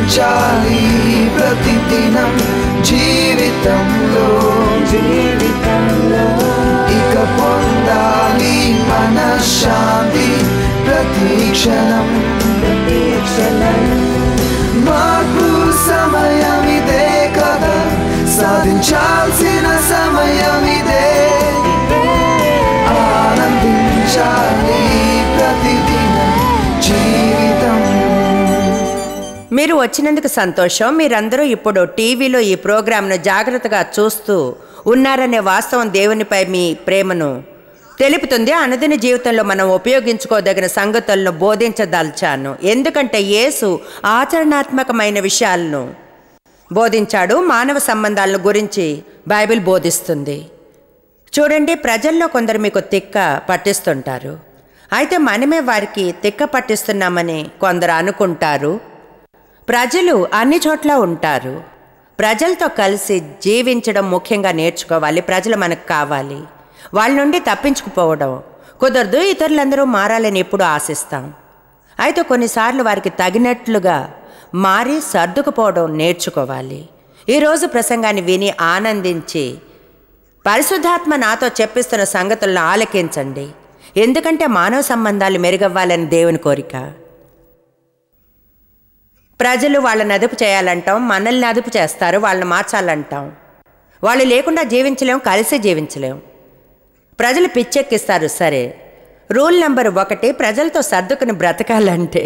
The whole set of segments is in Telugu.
ఆనందించాలి ప్రతిదినం జీవితంలో జీవితంలో ఇక పొందాలి మనశ్శాంతి ప్రతి క్షణం ప్రతి క్షణం మార్పు సమయం ఇదే కదా సాధించాల్సిన సమయం ఇదే ఆనందించాలి ప్రతిదినం జీవితం మీరు వచ్చినందుకు సంతోషం మీరందరూ ఇప్పుడు టీవీలో ఈ ప్రోగ్రాంను జాగ్రత్తగా చూస్తూ ఉన్నారనే వాస్తవం దేవునిపై మీ ప్రేమను తెలుపుతుంది అనుదిన జీవితంలో మనం ఉపయోగించుకోదగిన సంగతులను బోధించదల్చాను ఎందుకంటే యేసు ఆచరణాత్మకమైన విషయాలను బోధించాడు మానవ సంబంధాలను గురించి బైబిల్ బోధిస్తుంది చూడండి ప్రజల్లో కొందరు మీకు తిక్క పట్టిస్తుంటారు అయితే మనమే వారికి తిక్క పట్టిస్తున్నామని కొందరు అనుకుంటారు ప్రజలు అన్ని చోట్ల ఉంటారు ప్రజలతో కలిసి జీవించడం ముఖ్యంగా నేర్చుకోవాలి ప్రజలు మనకు కావాలి వాళ్ళ నుండి తప్పించుకుపోవడం కుదరదు ఇతరులందరూ మారాలని ఎప్పుడు ఆశిస్తాం అయితే కొన్నిసార్లు వారికి తగినట్లుగా మారి సర్దుకుపోవడం నేర్చుకోవాలి ఈరోజు ప్రసంగాన్ని విని ఆనందించి పరిశుద్ధాత్మ నాతో చెప్పిస్తున్న సంగతులను ఆలకించండి ఎందుకంటే మానవ సంబంధాలు మెరుగవ్వాలని దేవుని కోరిక ప్రజలు వాళ్ళని అదుపు చేయాలంటాం మనల్ని అదుపు చేస్తారు వాళ్ళని మార్చాలంటాం వాళ్ళు లేకుండా జీవించలేం కలిసి జీవించలేం ప్రజలు పిచ్చెక్కిస్తారు సరే రూల్ నెంబర్ ఒకటి ప్రజలతో సర్దుకుని బ్రతకాలంటే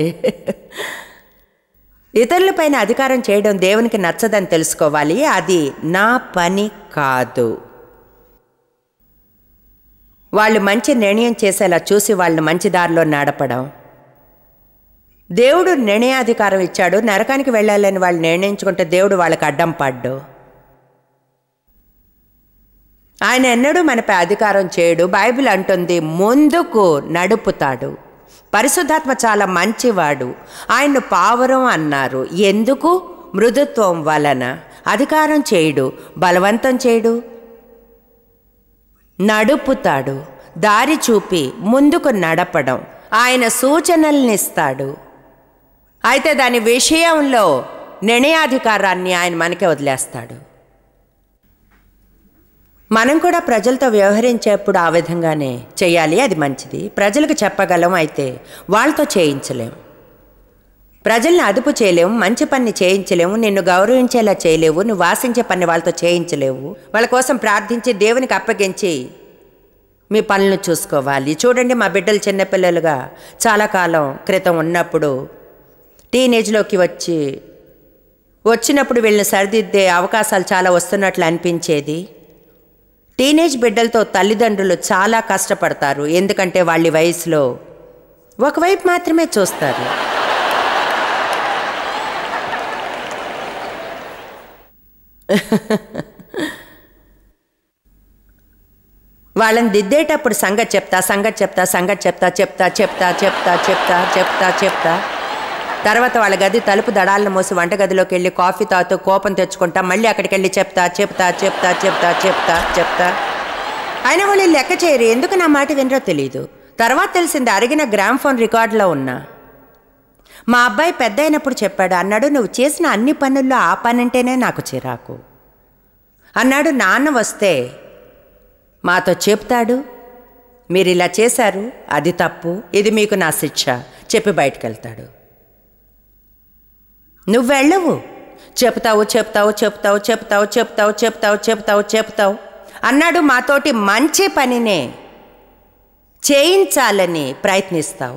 ఇతరులపైన అధికారం చేయడం దేవునికి నచ్చదని తెలుసుకోవాలి అది నా పని కాదు వాళ్ళు మంచి నిర్ణయం చేసేలా చూసి వాళ్ళని మంచి దారిలో నడపడం దేవుడు నిర్ణయాధికారం ఇచ్చాడు నరకానికి వెళ్ళాలని వాళ్ళు నిర్ణయించుకుంటే దేవుడు వాళ్ళకి అడ్డం పడ్డు ఆయన ఎన్నడూ మనపై అధికారం చేయడు బైబిల్ అంటుంది ముందుకు నడుపుతాడు పరిశుద్ధాత్మ చాలా మంచివాడు ఆయన్ను పావరం అన్నారు ఎందుకు మృదుత్వం వలన అధికారం చేయడు బలవంతం చేయడు నడుపుతాడు దారి చూపి ముందుకు నడపడం ఆయన సూచనల్నిస్తాడు అయితే దాని విషయంలో నిర్ణయాధికారాన్ని ఆయన మనకే వదిలేస్తాడు మనం కూడా ప్రజలతో వ్యవహరించేప్పుడు ఆ విధంగానే చేయాలి అది మంచిది ప్రజలకు చెప్పగలం అయితే వాళ్ళతో చేయించలేం ప్రజల్ని అదుపు చేయలేము మంచి పని చేయించలేము నిన్ను గౌరవించేలా చేయలేవు నువ్వు వాసించే పని వాళ్ళతో చేయించలేవు వాళ్ళ కోసం ప్రార్థించి దేవునికి అప్పగించి మీ పనులను చూసుకోవాలి చూడండి మా బిడ్డలు చిన్నపిల్లలుగా చాలా కాలం క్రితం ఉన్నప్పుడు టీనేజ్లోకి వచ్చి వచ్చినప్పుడు వీళ్ళని సరిదిద్దే అవకాశాలు చాలా వస్తున్నట్లు అనిపించేది టీనేజ్ బిడ్డలతో తల్లిదండ్రులు చాలా కష్టపడతారు ఎందుకంటే వాళ్ళ వయసులో ఒకవైపు మాత్రమే చూస్తారు వాళ్ళని దిద్దేటప్పుడు సంగతి చెప్తా సంగతి చెప్తా సంగతి చెప్తా చెప్తా చెప్తా చెప్తా చెప్తా చెప్తా చెప్తా తర్వాత వాళ్ళ గది తలుపు దడాలను మూసి వంటగదిలోకి వెళ్ళి కాఫీ తాగుతూ కోపం తెచ్చుకుంటా మళ్ళీ అక్కడికి వెళ్ళి చెప్తా చెప్తా చెప్తా చెప్తా చెప్తా చెప్తా అయినా వాళ్ళు లెక్క చేయరు ఎందుకు నా మాట వినరో తెలియదు తర్వాత తెలిసింది అరిగిన గ్రామ్ ఫోన్ రికార్డులో ఉన్నా మా అబ్బాయి పెద్ద అయినప్పుడు చెప్పాడు అన్నాడు నువ్వు చేసిన అన్ని పనుల్లో ఆ పని అంటేనే నాకు చిరాకు అన్నాడు నాన్న వస్తే మాతో చెప్తాడు మీరు ఇలా చేశారు అది తప్పు ఇది మీకు నా శిక్ష చెప్పి బయటకు వెళ్తాడు నువ్వు వెళ్ళవు చెప్తావు చెప్తావు చెప్తావు చెప్తావు చెప్తావు చెప్తావు చెప్తావు చెప్తావు అన్నాడు మాతోటి మంచి పనినే చేయించాలని ప్రయత్నిస్తావు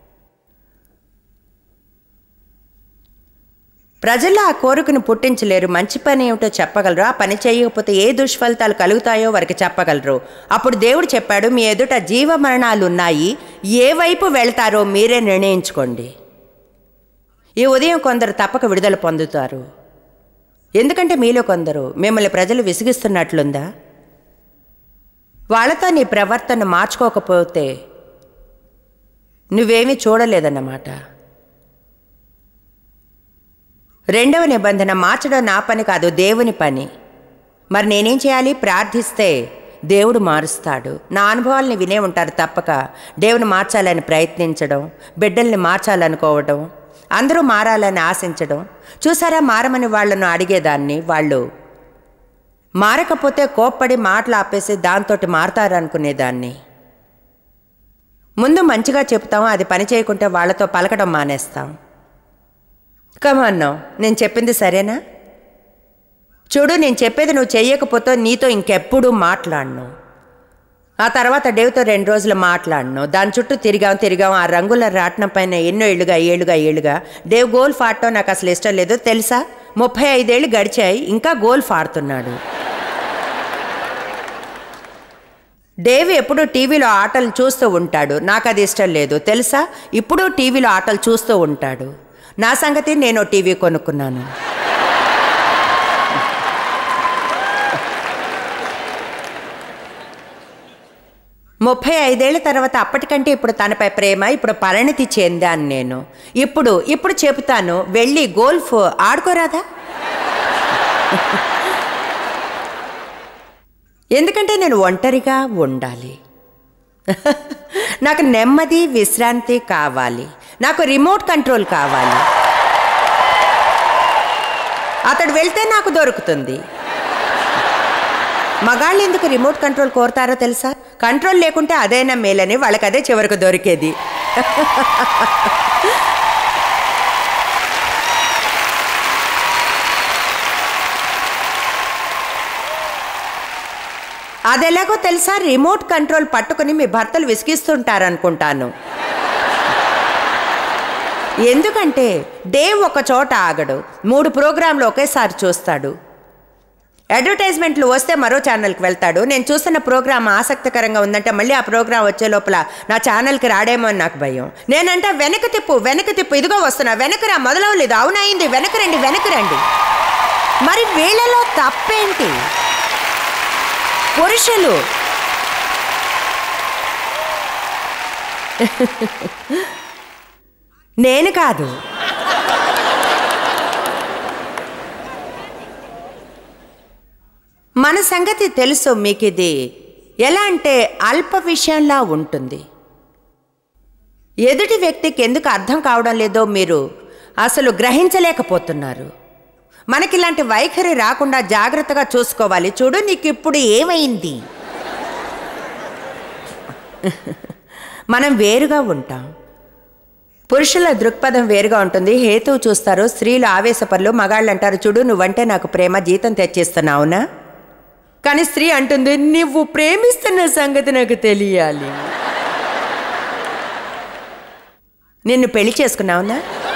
ప్రజలు ఆ కోరికను పుట్టించలేరు మంచి పని ఏమిటో చెప్పగలరు ఆ పని చేయకపోతే ఏ దుష్ఫలితాలు కలుగుతాయో వారికి చెప్పగలరు అప్పుడు దేవుడు చెప్పాడు మీ ఎదుట జీవ మరణాలు ఉన్నాయి ఏ వైపు వెళ్తారో మీరే నిర్ణయించుకోండి ఈ ఉదయం కొందరు తప్పక విడుదల పొందుతారు ఎందుకంటే మీలో కొందరు మిమ్మల్ని ప్రజలు విసిగిస్తున్నట్లుందా వాళ్ళతో నీ ప్రవర్తన మార్చుకోకపోతే నువ్వేమీ చూడలేదన్నమాట రెండవ నిబంధన మార్చడం నా పని కాదు దేవుని పని మరి నేనేం చేయాలి ప్రార్థిస్తే దేవుడు మారుస్తాడు నా అనుభవాల్ని వినే ఉంటారు తప్పక దేవుని మార్చాలని ప్రయత్నించడం బిడ్డల్ని మార్చాలనుకోవడం అందరూ మారాలని ఆశించడం చూసారా మారమని వాళ్ళను అడిగేదాన్ని వాళ్ళు మారకపోతే కోప్పడి మాటలు ఆపేసి దాంతోటి మారతారనుకునేదాన్ని ముందు మంచిగా చెప్తాం అది పని చేయకుంటే వాళ్ళతో పలకడం మానేస్తాం కమన్నాం నేను చెప్పింది సరేనా చూడు నేను చెప్పేది నువ్వు చెయ్యకపోతే నీతో ఇంకెప్పుడు మాట్లాడను ఆ తర్వాత డేవ్తో రెండు రోజులు మాట్లాడను దాని చుట్టూ తిరిగాం తిరిగాం ఆ రంగుల రాట్నం పైన ఎన్నో ఏళ్ళుగా ఏళ్ళుగా ఏళ్ళుగా డేవ్ గోల్ఫ్ ఆడటం నాకు అసలు ఇష్టం లేదు తెలుసా ముప్పై ఐదేళ్ళు గడిచాయి ఇంకా గోల్ఫ్ ఆడుతున్నాడు డేవ్ ఎప్పుడు టీవీలో ఆటలు చూస్తూ ఉంటాడు నాకు అది ఇష్టం లేదు తెలుసా ఇప్పుడు టీవీలో ఆటలు చూస్తూ ఉంటాడు నా సంగతి నేను టీవీ కొనుక్కున్నాను ముప్పై ఐదేళ్ల తర్వాత అప్పటికంటే ఇప్పుడు తనపై ప్రేమ ఇప్పుడు పరిణతి చెందాను నేను ఇప్పుడు ఇప్పుడు చెబుతాను వెళ్ళి గోల్ఫ్ ఆడుకోరాదా ఎందుకంటే నేను ఒంటరిగా ఉండాలి నాకు నెమ్మది విశ్రాంతి కావాలి నాకు రిమోట్ కంట్రోల్ కావాలి అతడు వెళ్తే నాకు దొరుకుతుంది మగాళ్ళు ఎందుకు రిమోట్ కంట్రోల్ కోరుతారో తెలుసా కంట్రోల్ లేకుంటే అదైనా మేలని వాళ్ళకి అదే చివరికి దొరికేది అదెలాగో తెలుసా రిమోట్ కంట్రోల్ పట్టుకుని మీ భర్తలు విసిగిస్తుంటారనుకుంటాను ఎందుకంటే డేవ్ ఒక చోట ఆగడు మూడు ప్రోగ్రాంలు ఒకేసారి చూస్తాడు అడ్వర్టైజ్మెంట్లు వస్తే మరో ఛానల్కి వెళ్తాడు నేను చూస్తున్న ప్రోగ్రామ్ ఆసక్తికరంగా ఉందంటే మళ్ళీ ఆ ప్రోగ్రామ్ వచ్చే లోపల నా ఛానల్కి రాడేమో అని నాకు భయం నేనంటే వెనక తిప్పు వెనక తిప్పు ఇదిగో వస్తున్నా వెనకరా మొదలవలేదు అవునయింది వెనక రండి వెనక రండి మరి వీళ్ళలో తప్పేంటి పురుషులు నేను కాదు మన సంగతి తెలుసు మీకు ఇది ఎలా అంటే అల్ప విషయంలా ఉంటుంది ఎదుటి వ్యక్తికి ఎందుకు అర్థం కావడం లేదో మీరు అసలు గ్రహించలేకపోతున్నారు మనకి ఇలాంటి వైఖరి రాకుండా జాగ్రత్తగా చూసుకోవాలి చూడు నీకు ఇప్పుడు ఏమైంది మనం వేరుగా ఉంటాం పురుషుల దృక్పథం వేరుగా ఉంటుంది హేతువు చూస్తారు స్త్రీలు ఆవేశపరులు మగాళ్ళు అంటారు చూడు నువ్వంటే నాకు ప్రేమ జీతం తెచ్చిస్తున్నావునా కానీ స్త్రీ అంటుంది నువ్వు ప్రేమిస్తున్న సంగతి నాకు తెలియాలి నిన్ను పెళ్లి చేసుకున్నావునా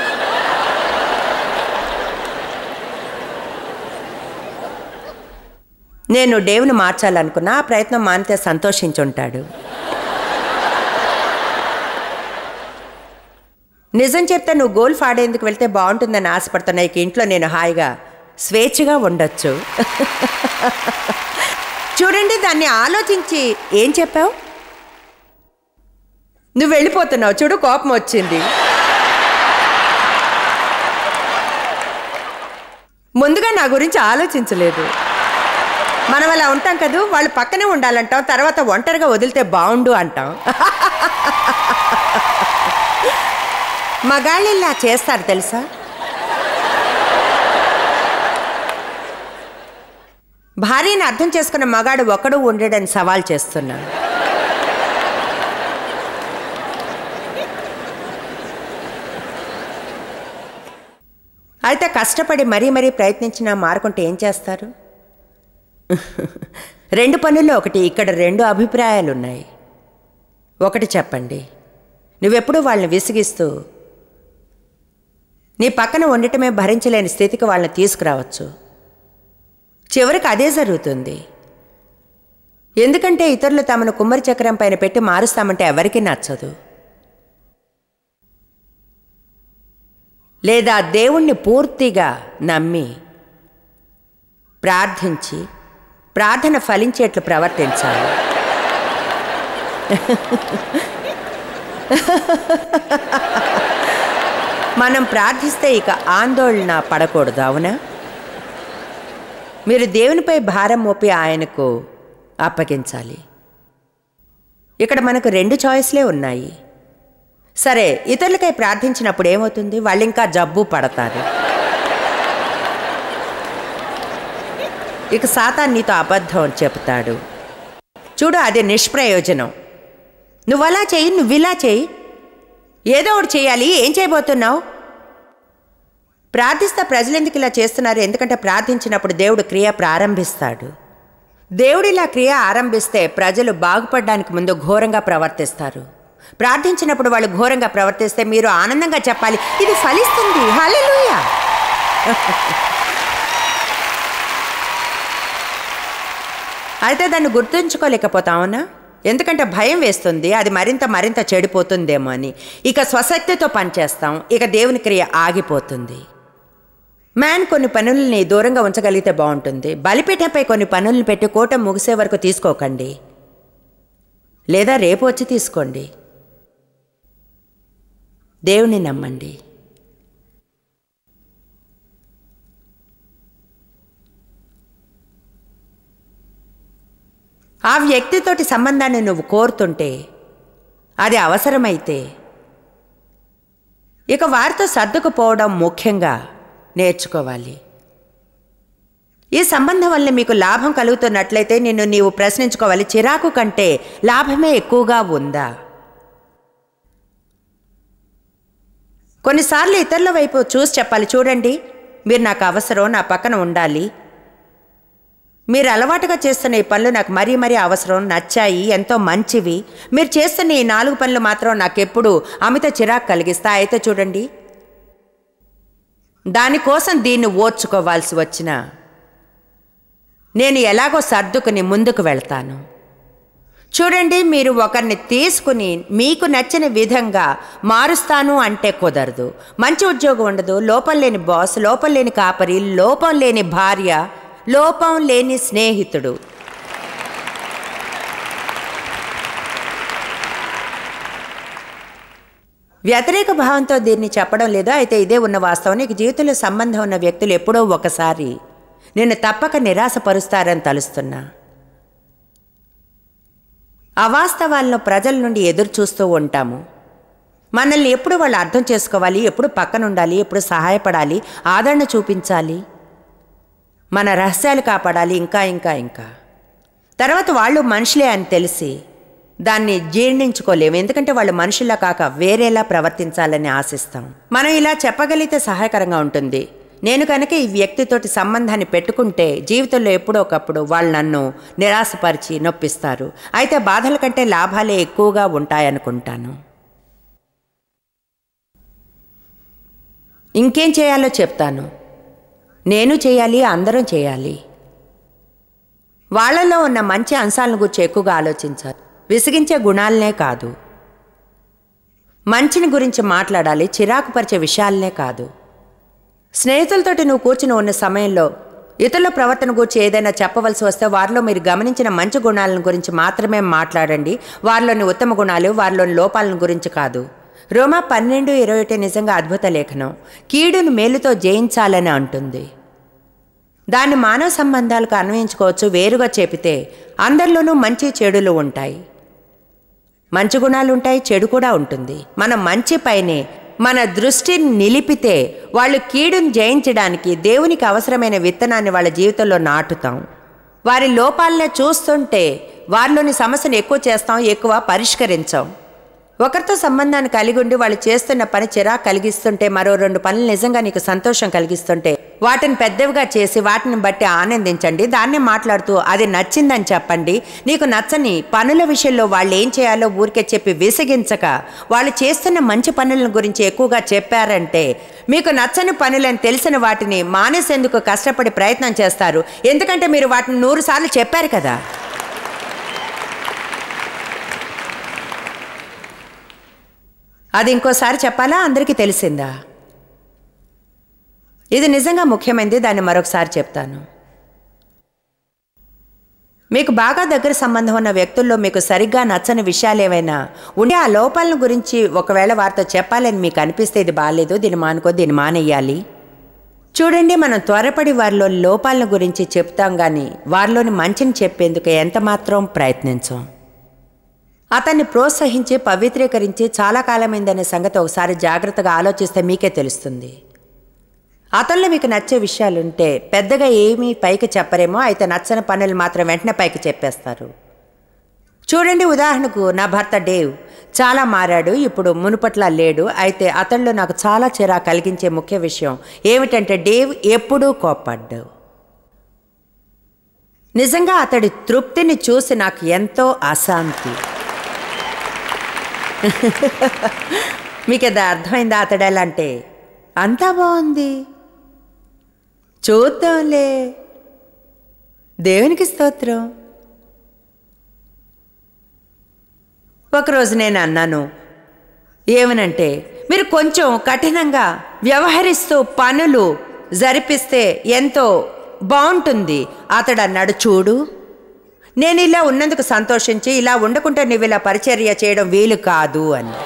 నేను డేవ్ను మార్చాలనుకున్నా ఆ ప్రయత్నం మానితే సంతోషించుంటాడు నిజం చెప్తే నువ్వు గోల్ఫ్ ఆడేందుకు వెళ్తే బాగుంటుందని ఆశపడుతున్నా ఇక ఇంట్లో నేను హాయిగా స్వేచ్ఛగా ఉండొచ్చు చూడండి దాన్ని ఆలోచించి ఏం చెప్పావు నువ్వు వెళ్ళిపోతున్నావు చూడు కోపం వచ్చింది ముందుగా నా గురించి ఆలోచించలేదు మనం అలా ఉంటాం కదూ వాళ్ళు పక్కనే ఉండాలంటాం తర్వాత ఒంటరిగా వదిలితే బాగుండు అంటాం మగాళ్ళు ఇలా చేస్తారు తెలుసా భార్యని అర్థం చేసుకున్న మగాడు ఒకడు ఉండడని సవాల్ చేస్తున్నాను అయితే కష్టపడి మరీ మరీ ప్రయత్నించినా మారుకుంటే ఏం చేస్తారు రెండు పనుల్లో ఒకటి ఇక్కడ రెండు అభిప్రాయాలు ఉన్నాయి ఒకటి చెప్పండి నువ్వెప్పుడు వాళ్ళని విసిగిస్తూ నీ పక్కన ఉండటమే భరించలేని స్థితికి వాళ్ళని తీసుకురావచ్చు చివరికి అదే జరుగుతుంది ఎందుకంటే ఇతరులు తమను కుమ్మరి చక్రం పైన పెట్టి మారుస్తామంటే ఎవరికీ నచ్చదు లేదా దేవుణ్ణి పూర్తిగా నమ్మి ప్రార్థించి ప్రార్థన ఫలించేట్లు ప్రవర్తించాలి మనం ప్రార్థిస్తే ఇక ఆందోళన పడకూడదు అవునా మీరు దేవునిపై భారం మోపి ఆయనకు అప్పగించాలి ఇక్కడ మనకు రెండు చాయిస్లే ఉన్నాయి సరే ఇతరులకై ప్రార్థించినప్పుడు ఏమవుతుంది వాళ్ళు ఇంకా జబ్బు పడతారు ఇక సాతాన్ నీతో అబద్ధం అని చెప్తాడు చూడు అది నిష్ప్రయోజనం నువ్వు అలా చెయ్యి నువ్వు ఇలా చెయ్యి ఏదో ఒకటి చేయాలి ఏం చేయబోతున్నావు ప్రార్థిస్తే ప్రజలు ఎందుకు ఇలా చేస్తున్నారు ఎందుకంటే ప్రార్థించినప్పుడు దేవుడు క్రియ ప్రారంభిస్తాడు దేవుడు ఇలా క్రియ ఆరంభిస్తే ప్రజలు బాగుపడడానికి ముందు ఘోరంగా ప్రవర్తిస్తారు ప్రార్థించినప్పుడు వాళ్ళు ఘోరంగా ప్రవర్తిస్తే మీరు ఆనందంగా చెప్పాలి ఇది ఫలిస్తుంది హల్లెలూయా అయితే దాన్ని గుర్తుంచుకోలేకపోతావునా ఎందుకంటే భయం వేస్తుంది అది మరింత మరింత చెడిపోతుందేమో అని ఇక స్వశక్తితో పనిచేస్తాం ఇక దేవుని క్రియ ఆగిపోతుంది మ్యాన్ కొన్ని పనుల్ని దూరంగా ఉంచగలిగితే బాగుంటుంది బలిపీఠంపై కొన్ని పనులను పెట్టి కూటం ముగిసే వరకు తీసుకోకండి లేదా రేపు వచ్చి తీసుకోండి దేవుని నమ్మండి ఆ వ్యక్తితోటి సంబంధాన్ని నువ్వు కోరుతుంటే అది అవసరమైతే ఇక వారితో సర్దుకుపోవడం ముఖ్యంగా నేర్చుకోవాలి ఈ సంబంధం వల్ల మీకు లాభం కలుగుతున్నట్లయితే నిన్ను నీవు ప్రశ్నించుకోవాలి చిరాకు కంటే లాభమే ఎక్కువగా ఉందా కొన్నిసార్లు ఇతరుల వైపు చూసి చెప్పాలి చూడండి మీరు నాకు అవసరం నా పక్కన ఉండాలి మీరు అలవాటుగా చేస్తున్న ఈ పనులు నాకు మరీ మరీ అవసరం నచ్చాయి ఎంతో మంచివి మీరు చేస్తున్న ఈ నాలుగు పనులు మాత్రం నాకెప్పుడు అమిత చిరాకు కలిగిస్తా అయితే చూడండి దానికోసం దీన్ని ఓర్చుకోవాల్సి వచ్చిన నేను ఎలాగో సర్దుకుని ముందుకు వెళ్తాను చూడండి మీరు ఒకరిని తీసుకుని మీకు నచ్చిన విధంగా మారుస్తాను అంటే కుదరదు మంచి ఉద్యోగం ఉండదు లోపం లేని బాస్ లోపం లేని కాపరి లోపం లేని భార్య లోపం లేని స్నేహితుడు వ్యతిరేక భావంతో దీన్ని చెప్పడం లేదు అయితే ఇదే ఉన్న వాస్తవం నీకు జీవితంలో సంబంధం ఉన్న వ్యక్తులు ఎప్పుడో ఒకసారి నిన్ను తప్పక నిరాశపరుస్తారని తలుస్తున్నా అవాస్తవాలను ప్రజల నుండి ఎదురు చూస్తూ ఉంటాము మనల్ని ఎప్పుడు వాళ్ళు అర్థం చేసుకోవాలి ఎప్పుడు పక్కన ఉండాలి ఎప్పుడు సహాయపడాలి ఆదరణ చూపించాలి మన రహస్యాలు కాపాడాలి ఇంకా ఇంకా ఇంకా తర్వాత వాళ్ళు మనుషులే అని తెలిసి దాన్ని జీర్ణించుకోలేము ఎందుకంటే వాళ్ళు మనుషుల్లా కాక వేరేలా ప్రవర్తించాలని ఆశిస్తాం మనం ఇలా చెప్పగలిగితే సహాయకరంగా ఉంటుంది నేను కనుక ఈ వ్యక్తితోటి సంబంధాన్ని పెట్టుకుంటే జీవితంలో ఎప్పుడో ఒకప్పుడు వాళ్ళు నన్ను నిరాశపరిచి నొప్పిస్తారు అయితే బాధల కంటే లాభాలే ఎక్కువగా ఉంటాయనుకుంటాను ఇంకేం చేయాలో చెప్తాను నేను చేయాలి అందరం చేయాలి వాళ్ళలో ఉన్న మంచి అంశాలను గురించి ఎక్కువగా ఆలోచించాలి విసిగించే గుణాలనే కాదు మంచిని గురించి మాట్లాడాలి చిరాకు పరిచే విషయాలనే కాదు స్నేహితులతోటి నువ్వు కూర్చుని ఉన్న సమయంలో ఇతరుల ప్రవర్తన గురించి ఏదైనా చెప్పవలసి వస్తే వారిలో మీరు గమనించిన మంచి గుణాలను గురించి మాత్రమే మాట్లాడండి వారిలోని ఉత్తమ గుణాలు వారిలోని లోపాలను గురించి కాదు రోమా పన్నెండు ఇరవై ఒకటి నిజంగా అద్భుత లేఖనం కీడును మేలుతో జయించాలని అంటుంది దాన్ని మానవ సంబంధాలకు అన్వయించుకోవచ్చు వేరుగా చెబితే అందరిలోనూ మంచి చెడులు ఉంటాయి మంచి గుణాలు ఉంటాయి చెడు కూడా ఉంటుంది మనం మంచి పైనే మన దృష్టిని నిలిపితే వాళ్ళు కీడును జయించడానికి దేవునికి అవసరమైన విత్తనాన్ని వాళ్ళ జీవితంలో నాటుతాం వారి లోపాలనే చూస్తుంటే వారిలోని సమస్యను ఎక్కువ చేస్తాం ఎక్కువ పరిష్కరించాం ఒకరితో సంబంధాన్ని కలిగి ఉండి వాళ్ళు చేస్తున్న పని చిరా కలిగిస్తుంటే మరో రెండు పనులు నిజంగా నీకు సంతోషం కలిగిస్తుంటే వాటిని పెద్దవిగా చేసి వాటిని బట్టి ఆనందించండి దాన్నే మాట్లాడుతూ అది నచ్చిందని చెప్పండి నీకు నచ్చని పనుల విషయంలో వాళ్ళు ఏం చేయాలో ఊరికే చెప్పి విసిగించక వాళ్ళు చేస్తున్న మంచి పనుల గురించి ఎక్కువగా చెప్పారంటే మీకు నచ్చని పనులని తెలిసిన వాటిని మానేసేందుకు కష్టపడి ప్రయత్నం చేస్తారు ఎందుకంటే మీరు వాటిని నూరు సార్లు చెప్పారు కదా అది ఇంకోసారి చెప్పాలా అందరికీ తెలిసిందా ఇది నిజంగా ముఖ్యమైనది దాన్ని మరొకసారి చెప్తాను మీకు బాగా దగ్గర సంబంధం ఉన్న వ్యక్తుల్లో మీకు సరిగ్గా నచ్చని విషయాలు ఏవైనా ఉంటే ఆ లోపాలను గురించి ఒకవేళ వారితో చెప్పాలని మీకు అనిపిస్తే ఇది బాగాలేదు దీన్ని మానుకో దీన్ని మానేయాలి చూడండి మనం త్వరపడి వారిలో లోపాలను గురించి చెప్తాం కానీ వారిలోని మంచిని చెప్పేందుకు ఎంత మాత్రం ప్రయత్నించాం అతన్ని ప్రోత్సహించి పవిత్రీకరించి చాలా కాలమైందనే సంగతి ఒకసారి జాగ్రత్తగా ఆలోచిస్తే మీకే తెలుస్తుంది అతనిలో మీకు నచ్చే విషయాలుంటే పెద్దగా ఏమీ పైకి చెప్పరేమో అయితే నచ్చని పనులు మాత్రం వెంటనే పైకి చెప్పేస్తారు చూడండి ఉదాహరణకు నా భర్త డేవ్ చాలా మారాడు ఇప్పుడు మునుపట్లా లేడు అయితే అతనిలో నాకు చాలా చిరా కలిగించే ముఖ్య విషయం ఏమిటంటే డేవ్ ఎప్పుడూ కోప్పడ్డు నిజంగా అతడి తృప్తిని చూసి నాకు ఎంతో అశాంతి మీకు అది అర్థమైందా అతడు ఎలా అంటే అంతా బాగుంది చూద్దాంలే దేవునికి స్తోత్రం ఒకరోజు నేను అన్నాను ఏమనంటే మీరు కొంచెం కఠినంగా వ్యవహరిస్తూ పనులు జరిపిస్తే ఎంతో బాగుంటుంది అతడు అన్నాడు చూడు నేను ఇలా ఉన్నందుకు సంతోషించి ఇలా ఉండకుంటే నువ్వు ఇలా పరిచర్య చేయడం వీలు కాదు అని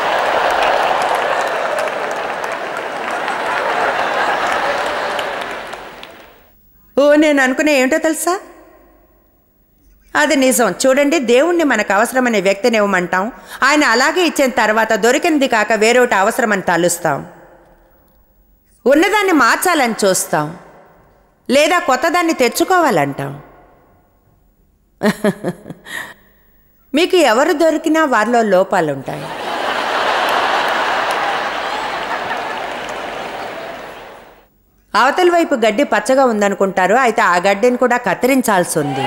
ఓ నేను అనుకునే ఏమిటో తెలుసా అది నిజం చూడండి దేవుణ్ణి మనకు అవసరమైన వ్యక్తిని ఇవ్వమంటాం ఆయన అలాగే ఇచ్చిన తర్వాత దొరికింది కాక వేరొకటి అవసరమని తలుస్తాం ఉన్నదాన్ని మార్చాలని చూస్తాం లేదా కొత్తదాన్ని తెచ్చుకోవాలంటాం మీకు ఎవరు దొరికినా వారిలో లోపాలు ఉంటాయి అవతల వైపు గడ్డి పచ్చగా ఉందనుకుంటారు అయితే ఆ గడ్డిని కూడా కత్తిరించాల్సి ఉంది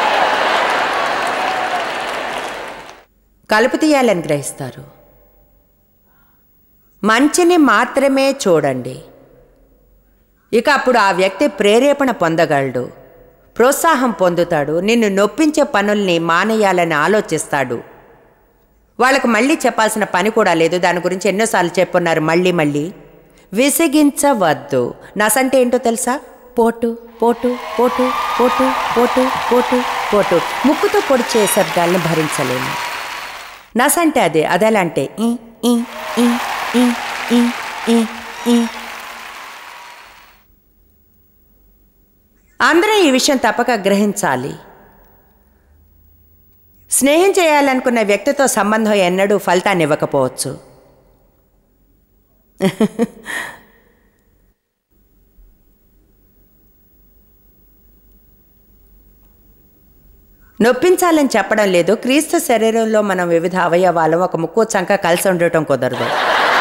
కలుపు తీయాలని గ్రహిస్తారు మంచిని మాత్రమే చూడండి ఇక అప్పుడు ఆ వ్యక్తి ప్రేరేపణ పొందగలడు ప్రోత్సాహం పొందుతాడు నిన్ను నొప్పించే పనుల్ని మానేయాలని ఆలోచిస్తాడు వాళ్ళకు మళ్ళీ చెప్పాల్సిన పని కూడా లేదు దాని గురించి ఎన్నోసార్లు చెప్పున్నారు మళ్ళీ మళ్ళీ విసిగించవద్దు నసంటే ఏంటో తెలుసా పోటు పోటు పోటు పోటు పోటు పోటు పోటు ముక్కుతో పొడిచే శబ్దాలను భరించలేము నస అంటే అదే అదెలా అంటే ఈ, ఈ, ఈ, ఈ, ఈ, ఈ, ఈ. అందరం ఈ విషయం తప్పక గ్రహించాలి స్నేహం చేయాలనుకున్న వ్యక్తితో సంబంధం ఎన్నడూ ఫలితాన్ని ఇవ్వకపోవచ్చు నొప్పించాలని చెప్పడం లేదు క్రీస్తు శరీరంలో మనం వివిధ అవయవాలు ఒక ముక్కు చంక కలిసి ఉండటం కుదరదు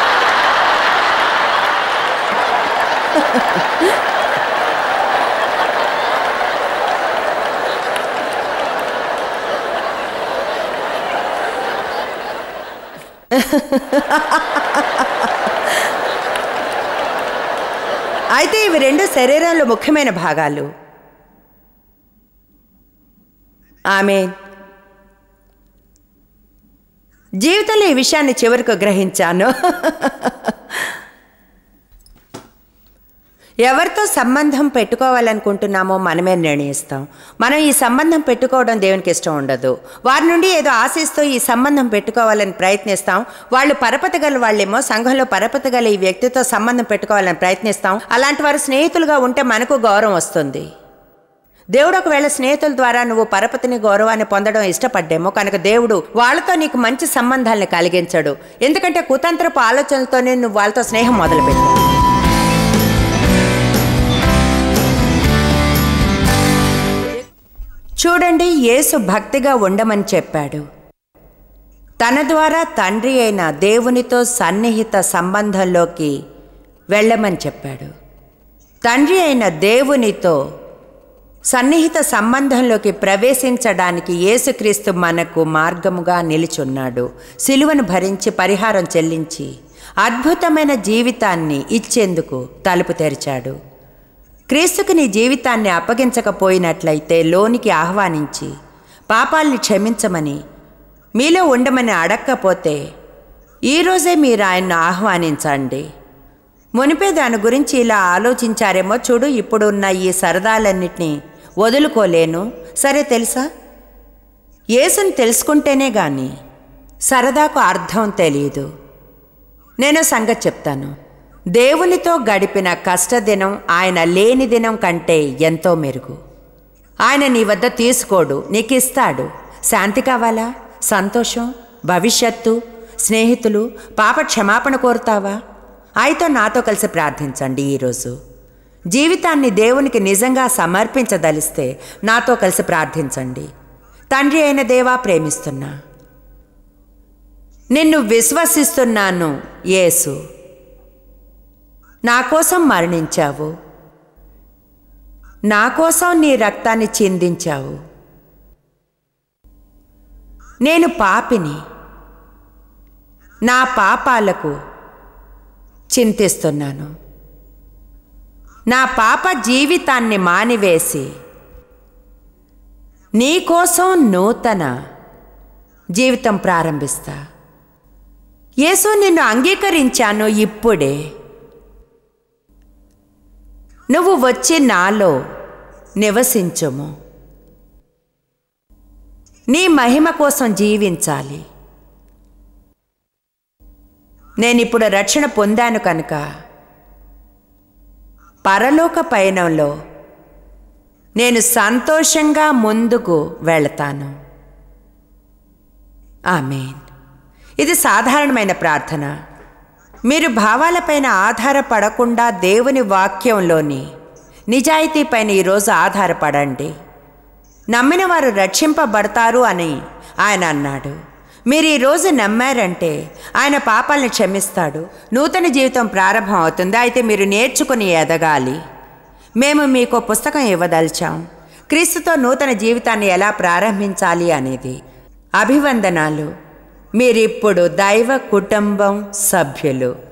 అయితే ఇవి రెండు శరీరంలో ముఖ్యమైన భాగాలు ఆమె జీవితంలో ఈ విషయాన్ని చివరికి గ్రహించాను ఎవరితో సంబంధం పెట్టుకోవాలనుకుంటున్నామో మనమే నిర్ణయిస్తాం మనం ఈ సంబంధం పెట్టుకోవడం దేవునికి ఇష్టం ఉండదు వారి నుండి ఏదో ఆశిస్తూ ఈ సంబంధం పెట్టుకోవాలని ప్రయత్నిస్తాం వాళ్ళు పరపతి గల వాళ్ళేమో సంఘంలో పరపతి గల ఈ వ్యక్తితో సంబంధం పెట్టుకోవాలని ప్రయత్నిస్తాం అలాంటి వారు స్నేహితులుగా ఉంటే మనకు గౌరవం వస్తుంది దేవుడు ఒకవేళ స్నేహితుల ద్వారా నువ్వు పరపతిని గౌరవాన్ని పొందడం ఇష్టపడ్డేమో కనుక దేవుడు వాళ్ళతో నీకు మంచి సంబంధాలను కలిగించడు ఎందుకంటే కుతంత్రపు ఆలోచనలతోనే నువ్వు వాళ్ళతో స్నేహం మొదలుపెట్టావు చూడండి యేసు భక్తిగా ఉండమని చెప్పాడు తన ద్వారా తండ్రి అయిన దేవునితో సన్నిహిత సంబంధంలోకి వెళ్ళమని చెప్పాడు తండ్రి అయిన దేవునితో సన్నిహిత సంబంధంలోకి ప్రవేశించడానికి యేసుక్రీస్తు మనకు మార్గముగా నిలిచున్నాడు సిలువను భరించి పరిహారం చెల్లించి అద్భుతమైన జీవితాన్ని ఇచ్చేందుకు తలుపు తెరిచాడు క్రీస్తుకు నీ జీవితాన్ని అప్పగించకపోయినట్లయితే లోనికి ఆహ్వానించి పాపాల్ని క్షమించమని మీలో ఉండమని అడక్కపోతే ఈరోజే మీరు ఆయన్ను ఆహ్వానించండి మునిపే దాని గురించి ఇలా ఆలోచించారేమో చూడు ఇప్పుడున్న ఈ సరదాలన్నిటినీ వదులుకోలేను సరే తెలుసా యేసుని తెలుసుకుంటేనే గాని సరదాకు అర్థం తెలియదు నేను సంగతి చెప్తాను దేవునితో గడిపిన కష్టదినం ఆయన లేని దినం కంటే ఎంతో మెరుగు ఆయన నీ వద్ద తీసుకోడు నీకు ఇస్తాడు శాంతి కావాలా సంతోషం భవిష్యత్తు స్నేహితులు పాప క్షమాపణ కోరుతావా అయితే నాతో కలిసి ప్రార్థించండి ఈరోజు జీవితాన్ని దేవునికి నిజంగా సమర్పించదలిస్తే నాతో కలిసి ప్రార్థించండి తండ్రి అయిన దేవా ప్రేమిస్తున్నా నిన్ను విశ్వసిస్తున్నాను యేసు నా కోసం మరణించావు నా కోసం నీ రక్తాన్ని చిందించావు నేను పాపిని నా పాపాలకు చింతిస్తున్నాను నా పాప జీవితాన్ని మానివేసి నీకోసం నూతన జీవితం ప్రారంభిస్తా యేసు నిన్ను అంగీకరించాను ఇప్పుడే నువ్వు వచ్చి నాలో నివసించుము నీ మహిమ కోసం జీవించాలి నేనిప్పుడు రక్షణ పొందాను కనుక పరలోక పయనంలో నేను సంతోషంగా ముందుకు వెళతాను ఆమెన్ ఇది సాధారణమైన ప్రార్థన మీరు భావాలపైన ఆధారపడకుండా దేవుని వాక్యంలోని నిజాయితీపైన ఈరోజు ఆధారపడండి నమ్మిన వారు రక్షింపబడతారు అని ఆయన అన్నాడు మీరు ఈరోజు నమ్మారంటే ఆయన పాపాలను క్షమిస్తాడు నూతన జీవితం ప్రారంభం అవుతుంది అయితే మీరు నేర్చుకుని ఎదగాలి మేము మీకు పుస్తకం ఇవ్వదలిచాం క్రీస్తుతో నూతన జీవితాన్ని ఎలా ప్రారంభించాలి అనేది అభివందనాలు మీరిప్పుడు దైవ కుటుంబం సభ్యులు